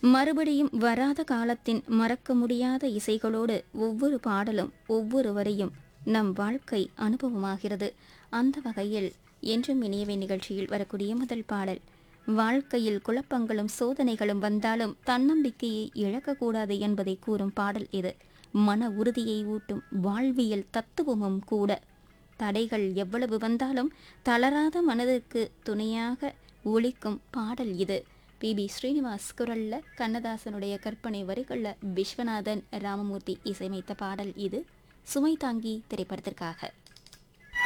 மறுபடியும் வராத காலத்தின் மறக்க முடியாத இசைகளோடு ஒவ்வொரு பாடலும் ஒவ்வொரு வரியும் நம் வாழ்க்கை அனுபவமாகிறது அந்த வகையில் என்றும் இனியவை நிகழ்ச்சியில் வரக்கூடிய முதல் பாடல் வாழ்க்கையில் குழப்பங்களும் சோதனைகளும் வந்தாலும் தன்னம்பிக்கையை இழக்கக்கூடாது என்பதை கூறும் பாடல் இது மன உறுதியை ஊட்டும் வாழ்வியல் தத்துவமும் கூட தடைகள் எவ்வளவு வந்தாலும் தளராத மனதிற்கு துணையாக ஒலிக்கும் பாடல் இது பி பி ஸ்ரீனிவாஸ் குரல்ல கண்ணதாசனுடைய கற்பனை வரிகள்ல விஸ்வநாதன் ராமமூர்த்தி இசையமைத்த பாடல் இது சுமை தாங்கி திரைப்படத்திற்காக